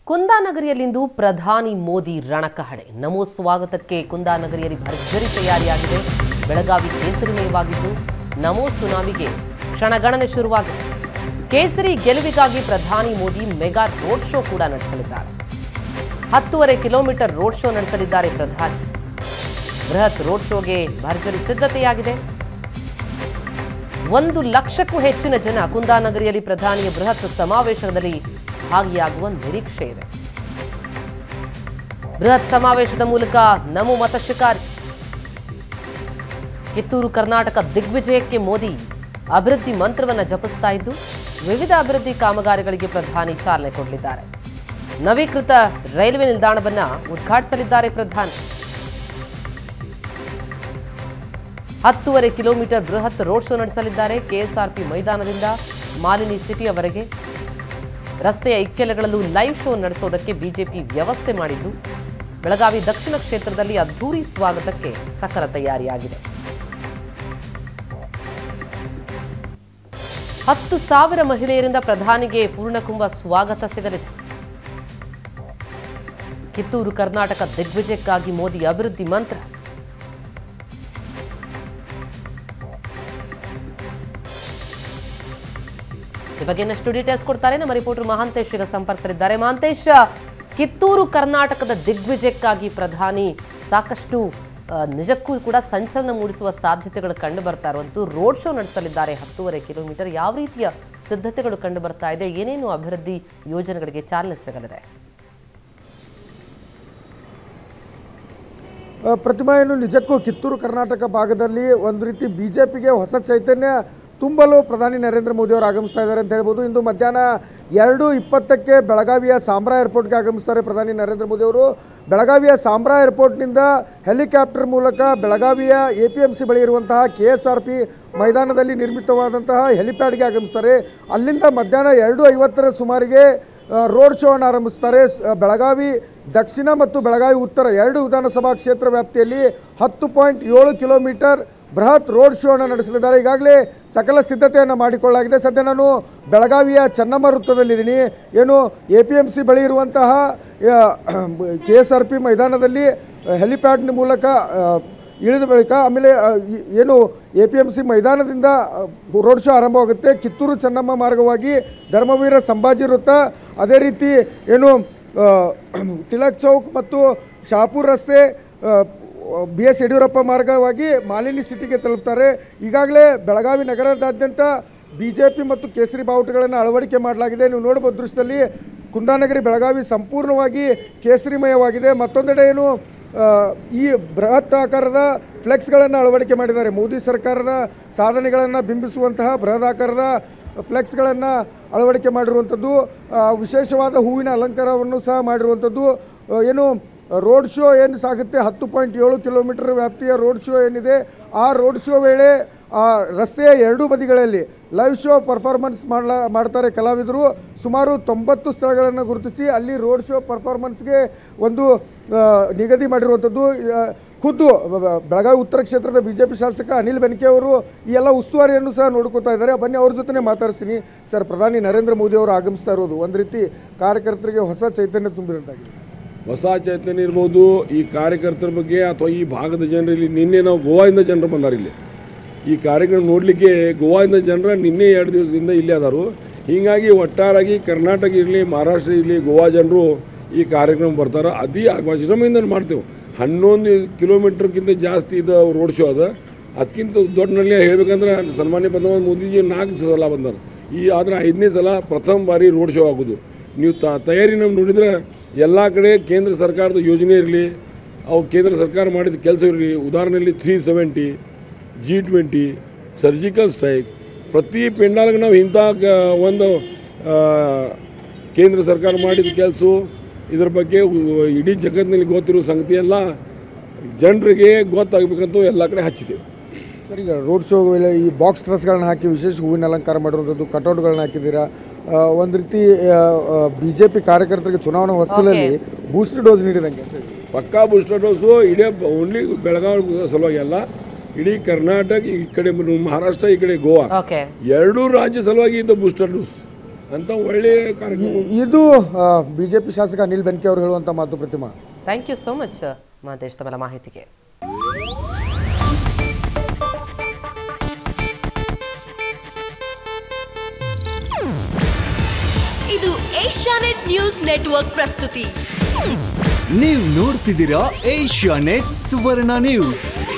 ಕುಂದಾನಗರಿಯಲ್ಲಿಂದು ಪ್ರಧಾನಿ ಮೋದಿ ರಣಕಹಳೆ ನಮೋ ಸ್ವಾಗತಕ್ಕೆ ಕುಂದಾನಗರಿಯಲ್ಲಿ ಭರ್ಜರಿ ತಯಾರಿಯಾಗಿದೆ ಬೆಳಗಾವಿ ಕೇಸರಿಮಯವಾಗಿದ್ದು ನಮೋ ಸುನಾಮಿಗೆ ಕ್ಷಣಗಣನೆ ಶುರುವಾಗಿದೆ ಕೇಸರಿ ಗೆಲುವಿಗಾಗಿ ಪ್ರಧಾನಿ ಮೋದಿ ಮೆಗಾ ರೋಡ್ ಶೋ ಕೂಡ ನಡೆಸಲಿದ್ದಾರೆ ಹತ್ತೂವರೆ ಕಿಲೋಮೀಟರ್ ರೋಡ್ ಶೋ ನಡೆಸಲಿದ್ದಾರೆ ಪ್ರಧಾನಿ ಬೃಹತ್ ರೋಡ್ ಶೋಗೆ ಭರ್ಜರಿ ಸಿದ್ಧತೆಯಾಗಿದೆ ಒಂದು ಲಕ್ಷಕ್ಕೂ ಹೆಚ್ಚಿನ ಜನ ಕುಂದಾನಗರಿಯಲ್ಲಿ ಪ್ರಧಾನಿಯ ಬೃಹತ್ ಸಮಾವೇಶದಲ್ಲಿ ಭಾಗಿಯಾಗುವ ನಿರೀಕ್ಷೆ ಇದೆ ಬೃಹತ್ ಸಮಾವೇಶದ ಮೂಲಕ ನಮೋ ಮತ ಶಿಕಾರಿ ಕಿತ್ತೂರು ಕರ್ನಾಟಕ ದಿಗ್ವಿಜಯಕ್ಕೆ ಮೋದಿ ಅಭಿವೃದ್ಧಿ ಮಂತ್ರವನ್ನು ಜಪಿಸ್ತಾ ಇದ್ದು ವಿವಿಧ ಅಭಿವೃದ್ಧಿ ಕಾಮಗಾರಿಗಳಿಗೆ ಪ್ರಧಾನಿ ಚಾಲನೆ ಕೊಡಲಿದ್ದಾರೆ ನವೀಕೃತ ರೈಲ್ವೆ ನಿಲ್ದಾಣವನ್ನ ಉದ್ಘಾಟಿಸಲಿದ್ದಾರೆ ಪ್ರಧಾನಿ ಹತ್ತೂವರೆ ಕಿಲೋಮೀಟರ್ ಬೃಹತ್ ರೋಡ್ ಶೋ ನಡೆಸಲಿದ್ದಾರೆ ಕೆಎಸ್ಆರ್ಪಿ ಮೈದಾನದಿಂದ ಮಾಲಿನಿ ಸಿಟಿಯವರೆಗೆ ರಸ್ತೆಯ ಇಕ್ಕೆಲೆಗಳಲ್ಲೂ ಲೈವ್ ಶೋ ನಡೆಸೋದಕ್ಕೆ ಬಿಜೆಪಿ ವ್ಯವಸ್ಥೆ ಮಾಡಿದ್ದು ಬೆಳಗಾವಿ ದಕ್ಷಿಣ ಕ್ಷೇತ್ರದಲ್ಲಿ ಅದ್ಧೂರಿ ಸ್ವಾಗತಕ್ಕೆ ಸಕಲ ತಯಾರಿಯಾಗಿದೆ ಹತ್ತು ಸಾವಿರ ಮಹಿಳೆಯರಿಂದ ಪ್ರಧಾನಿಗೆ ಪೂರ್ಣಕುಂಭ ಸ್ವಾಗತ ಸಿಗಲಿದೆ ಕಿತ್ತೂರು ಕರ್ನಾಟಕ ದಿಗ್ವಿಜಯಕ್ಕಾಗಿ ಮೋದಿ ಅಭಿವೃದ್ಧಿ ಮಂತ್ರ ಈ ಬಗ್ಗೆ ಇನ್ನಷ್ಟು ಡೀಟೇಲ್ಸ್ ಕೊಡ್ತಾರೆ ನಮ್ಮ ರಿಪೋರ್ಟರ್ ಮಹಾಂತೇಶ್ ಈಗ ಸಂಪರ್ಕದಲ್ಲಿದ್ದಾರೆ ಮಹಾಂತೇಶ್ ಕಿತ್ತೂರು ಕರ್ನಾಟಕದ ದಿಗ್ವಿಜಯಕ್ಕಾಗಿ ಪ್ರಧಾನಿ ಸಾಕಷ್ಟು ಆ, ನಿಜಕ್ಕೂ ಕೂಡ ಸಂಚಲನ ಮೂಡಿಸುವ ಸಾಧ್ಯತೆಗಳು ಕಂಡು ಬರ್ತಾ ಇರುವಂತೂ ರೋಡ್ ಶೋ ನಡೆಸಲಿದ್ದಾರೆ ಹತ್ತೂವರೆ ಕಿಲೋಮೀಟರ್ ಯಾವ ರೀತಿಯ ಸಿದ್ಧತೆಗಳು ಕಂಡು ಬರ್ತಾ ಇದೆ ಏನೇನು ಅಭಿವೃದ್ಧಿ ಯೋಜನೆಗಳಿಗೆ ಚಾಲನೆ ಸಿಗಲಿದೆ ಆ, ಪ್ರತಿಮಾ ಏನು ನಿಜಕ್ಕೂ ಕಿತ್ತೂರು ಕರ್ನಾಟಕ ಭಾಗದಲ್ಲಿ ಒಂದು ರೀತಿ ಬಿ ಜೆ ಪಿಗೆ ಹೊಸ ಚೈತನ್ಯ ತುಂಬಲು ಪ್ರಧಾನಿ ನರೇಂದ್ರ ಮೋದಿ ಅವರು ಆಗಮಿಸ್ತಾ ಇದ್ದಾರೆ ಅಂತ ಹೇಳ್ಬೋದು ಇಂದು ಮಧ್ಯಾಹ್ನ ಎರಡು ಇಪ್ಪತ್ತಕ್ಕೆ ಬೆಳಗಾವಿಯ ಸಾಂಬ್ರಾ ಏರ್ಪೋರ್ಟ್ಗೆ ಆಗಮಿಸ್ತಾರೆ ಪ್ರಧಾನಿ ನರೇಂದ್ರ ಮೋದಿ ಅವರು ಬೆಳಗಾವಿಯ ಸಾಂಬ್ರಾ ಏರ್ಪೋರ್ಟ್ನಿಂದ ಹೆಲಿಕಾಪ್ಟರ್ ಮೂಲಕ ಬೆಳಗಾವಿಯ ಎ ಪಿ ಎಮ್ ಸಿ ಬಳಿ ಇರುವಂತಹ ಕೆ ಎಸ್ ಆರ್ ಪಿ ಮೈದಾನದಲ್ಲಿ ನಿರ್ಮಿತವಾದಂತಹ ಹೆಲಿಪ್ಯಾಡ್ಗೆ ಆಗಮಿಸ್ತಾರೆ ಅಲ್ಲಿಂದ ಮಧ್ಯಾಹ್ನ ಎರಡು ಐವತ್ತರ ಸುಮಾರಿಗೆ ಆ, ರೋಡ್ ಶೋ ಅನ್ನು ಆರಂಭಿಸ್ತಾರೆ ಸ್- ಆ, ಬೆಳಗಾವಿ ದಕ್ಷಿಣ ಮತ್ತು ಬೆಳಗಾವಿ ಉತ್ತರ ಎರಡು ವಿಧಾನಸಭಾ ಕ್ಷೇತ್ರ ವ್ಯಾಪ್ತಿಯಲ್ಲಿ ಹತ್ತು ಪಾಯಿಂಟ್ ಏಳು ಕಿಲೋಮೀಟರ್ ಬೃಹತ್ ರೋಡ್ ಶೋ ಅನ್ನು ನಡೆಸಲಿದ್ದಾರೆ ಈಗಾಗಲೇ ಸಕಲ ಸಿದ್ಧತೆಯನ್ನು ಮಾಡಿಕೊಳ್ಳಲಾಗಿದೆ ಸದ್ಯ ನಾನು ಬೆಳಗಾವಿಯ ಚೆನ್ನಮ್ಮ ವೃತ್ತದಲ್ಲಿದ್ದೀನಿ ಏನು ಎ ಪಿ ಎಮ್ ಸಿ ಬಳಿ ಇರುವಂತಹ ಕೆ ಎಸ್ ಆರ್ ಪಿ ಮೈದಾನದಲ್ಲಿ ಹೆಲಿಪ್ಯಾಡ್ನ ಮೂಲಕ ಆ, ಇಳಿದ ಬಳಿಕ ಆಮೇಲೆ ಆ, ಈ- ಏನು ಎ ಪಿ ಎಮ್ ಸಿ ಮೈದಾನದಿಂದ ಆ, ರೋಡ್ ಶೋ ಆರಂಭವಾಗುತ್ತೆ ಕಿತ್ತೂರು ಚೆನ್ನಮ್ಮ ಮಾರ್ಗವಾಗಿ ಧರ್ಮವೀರ ಸಂಭಾಜಿ ವೃತ್ತ ಅದೇ ರೀತಿ ಏನು ಆ, ತಿಲಕ್ ಚೌಕ್ ಮತ್ತು ಶಹಾಪುರ್ ರಸ್ತೆ ಬಿ ಎಸ್ ಯಡಿಯೂರಪ್ಪ ಮಾರ್ಗವಾಗಿ ಮಾಲಿನಿ ಸಿಟಿಗೆ ತಲುಪ್ತಾರೆ ಈಗಾಗಲೇ ಬೆಳಗಾವಿ ನಗರದಾದ್ಯಂತ ಬಿ ಜೆ ಪಿ ಮತ್ತು ಕೇಸರಿ ಬಾವುಟಗಳನ್ನು ಅಳವಡಿಕೆ ಮಾಡಲಾಗಿದೆ ನೀವು ನೋಡಬಹುದು ದೃಶ್ಯದಲ್ಲಿ ಕುಂದಾನಗರಿ ಬೆಳಗಾವಿ ಸಂಪೂರ್ಣವಾಗಿ ಕೇಸರಿಮಯವಾಗಿದೆ ಮತ್ತೊಂದೆಡೆ ಏನು ಆ, ಈ ಬೃಹತ್ ಆಕಾರದ ಫ್ಲೆಕ್ಸ್ಗಳನ್ನು ಅಳವಡಿಕೆ ಮಾಡಿದ್ದಾರೆ ಮೋದಿ ಸರ್ಕಾರದ ಸಾಧನೆಗಳನ್ನು ಬಿಂಬಿಸುವಂತಹ ಬೃಹದಾಕಾರದ ಫ್ಲೆಕ್ಸ್ಗಳನ್ನು ಅಳವಡಿಕೆ ಮಾಡಿರುವಂಥದ್ದು ಆ, ವಿಶೇಷವಾದ ಹೂವಿನ ಅಲಂಕಾರವನ್ನು ಸಹ ಮಾಡಿರುವಂಥದ್ದು ಆ, ಏನು ರೋಡ್ ಶೋ ಏನು ಸಾಗುತ್ತೆ ಹತ್ತು ಪಾಯಿಂಟ್ ಏಳು ಕಿಲೋಮೀಟರ್ ವ್ಯಾಪ್ತಿಯ ರೋಡ್ ಶೋ ಏನಿದೆ ಆ ರೋಡ್ ಶೋ ವೇಳೆ ಆ ರಸ್ತೆಯ ಎರಡೂ ಬದಿಗಳಲ್ಲಿ ಲೈವ್ ಶೋ ಪರ್ಫಾರ್ಮೆನ್ಸ್ ಮಾಡಲ ಮಾಡ್ತಾರೆ ಕಲಾವಿದರು ಸುಮಾರು ತೊಂಬತ್ತು ಸ್ಥಳಗಳನ್ನು ಗುರುತಿಸಿ ಅಲ್ಲಿ ರೋಡ್ ಶೋ ಪರ್ಫಾರ್ಮೆನ್ಸ್ಗೆ ಒಂದು ಆ, ನಿಗದಿ ಮಾಡಿರುವಂಥದ್ದು ಆ, ಖುದ್ದು ಬ- ಬ- ಬೆಳಗಾವಿ ಉತ್ತರ ಕ್ಷೇತ್ರದ ಬಿ ಜೆ ಪಿ ಶಾಸಕ ಅನಿಲ್ ಬೆನಕೆ ಅವರು ಈ ಎಲ್ಲ ಉಸ್ತುವಾರಿಯನ್ನು ಸಹ ನೋಡ್ಕೋತಾ ಇದ್ದಾರೆ ಬನ್ನಿ ಅವ್ರ ಜೊತೆ ಮಾತಾಡ್ತೀನಿ ಸರ್ ಪ್ರಧಾನಿ ನರೇಂದ್ರ ಮೋದಿ ಅವರು ಆಗಮಿಸ್ತಾ ಇರೋದು ಒಂದು ರೀತಿ ಕಾರ್ಯಕರ್ತರಿಗೆ ಹೊಸ ಚೈತನ್ಯ ತುಂಬಿದಂತಾಗಿದೆ ಹೊಸ ಚೈತನ್ಯ ಇರ್ಬೋದು ಈ ಕಾರ್ಯಕರ್ತರ ಬಗ್ಗೆ ಅಥವಾ ಈ ಭಾಗದ ಜನರಲ್ಲಿ ನಿನ್ನೆ ನಾವು ಗೋವಾದಿಂದ ಜನರು ಬಂದಾರ ಇಲ್ಲಿ ಈ ಕಾರ್ಯಕ್ರಮ ನೋಡಲಿಕ್ಕೆ ಗೋವಾದಿಂದ ಜನರ ನಿನ್ನೆ ಎರಡು ದಿವಸದಿಂದ ಇಲ್ಲೇ ಅದಾರು ಹೀಗಾಗಿ ಒಟ್ಟಾರಾಗಿ ಕರ್ನಾಟಕ ಇರಲಿ ಮಹಾರಾಷ್ಟ್ರ ಇರಲಿ ಗೋವಾ ಜನರು ಈ ಕಾರ್ಯಕ್ರಮ ಬರ್ತಾರೆ ಅತಿ ವಿಜೃಂಭಣೆಯಿಂದ ಮಾಡ್ತೇವೆ ಹನ್ನೊಂದು ಕಿಲೋಮೀಟ್ರ್ಗಿಂತ ಜಾಸ್ತಿ ಇದು ರೋಡ್ ಶೋ ಅದ ಅದಕ್ಕಿಂತ ದೊಡ್ಡನಲ್ಲಿ ಹೇಳ್ಬೇಕಂದ್ರೆ ಸನ್ಮಾನ್ಯ ಪ್ರಧಾನ ಮೋದಿಜಿ ನಾಲ್ಕು ಸಲ ಬಂದಾರೆ ಈ ಆದರೆ ಐದನೇ ಸಲ ಪ್ರಥಮ ಬಾರಿ ರೋಡ್ ಶೋ ಆಗೋದು ನೀವು ತ ತಯಾರಿ ನಾವು ನೋಡಿದ್ರೆ ಎಲ್ಲ ಕಡೆ ಕೇಂದ್ರ ಸರ್ಕಾರದ ಯೋಜನೆ ಇರಲಿ ಅವು ಕೇಂದ್ರ ಸರ್ಕಾರ ಮಾಡಿದ ಕೆಲಸ ಇರಲಿ ಉದಾಹರಣೆಯಲ್ಲಿ three seventy G twenty surgical strike ಪ್ರತಿ ಪೆಂಡಾಲ್ಗೆ ನಾವು ಇಂಥ ಕ- ಒಂದು ಆ, ಕೇಂದ್ರ ಸರ್ಕಾರ ಮಾಡಿದ ಕೆಲಸ ಇದ್ರ ಬಗ್ಗೆ ಉ- ಇಡೀ ಜಗತ್ತಿನಲ್ಲಿ ಗೊತ್ತಿರೋ ಸಂಗತಿ ಎಲ್ಲ ಜನರಿಗೆ ಗೊತ್ತಾಗಬೇಕಂತ ಎಲ್ಲ ಕಡೆ ಹಚ್ಚಿದ್ದೇವೆ ಸರ್ ಈಗ ರೋಡ್ ಶೋ ವೇಳೆ ಈ ಬಾಕ್ಸ್ ಡ್ರೆಸ್ಗಳನ್ನ ಹಾಕಿ ವಿಶೇಷ ಹೂವಿನ ಅಲಂಕಾರ ಮಾಡಿರುವಂಥದ್ದು ಕಟೌಟ್ಗಳನ್ನ ಹಾಕಿದ್ದೀರಾ ಆ, ಒಂದು ರೀತಿ ಬಿ ಜೆ ಪಿ ಕಾರ್ಯಕರ್ತರಿಗೆ ಚುನಾವಣಾ ಹೊಸಲಲ್ಲಿ ಬೂಸ್ಟರ್ ಡೋಸ್ ನೀಡಿದಂಗೆ ಅಂತ ಹೇಳಿ. ಪಕ್ಕಾ ಬೂಸ್ಟರ್ ಡೋಸು ಇಡೀ ಓನ್ಲಿ ಬೆಳಗಾವಿ ಸಲುವಾಗಿ ಅಲ್ಲ ಇಡೀ ಕರ್ನಾಟಕ ಈ ಕಡೆ ಮಹಾರಾಷ್ಟ್ರ ಈ ಕಡೆ ಗೋವಾ ಓಕೆ ಎರಡೂ ರಾಜ್ಯ ಸಲುವಾಗಿ ಇದು ಬೂಸ್ಟರ್ ಡೋಸ್ ಅಂತ ಒಳ್ಳೆಯ ಕಾರ್ಯಕ್ರಮ ಇ- ಇದು ಬಿ ಜೆ ಪಿ ಶಾಸಕ ಅನಿಲ್ ಬೆನ್ಕೆ ಅವರು ಹೇಳುವಂಥ ಮಾತು Pratima thank you so much Mahantesh ತಮ್ಮೆಲ್ಲ ಮಾಹಿತಿಗೆ ಇದು ಏಷ್ಯಾನೆಟ್ ನ್ಯೂಸ್ ನೆಟ್ವರ್ಕ್ ಪ್ರಸ್ತುತಿ ನೀವು ನೋಡ್ತಿದ್ದೀರಾ ಏಷ್ಯಾ ನೆಟ್ ಸುವರ್ಣ ನ್ಯೂಸ್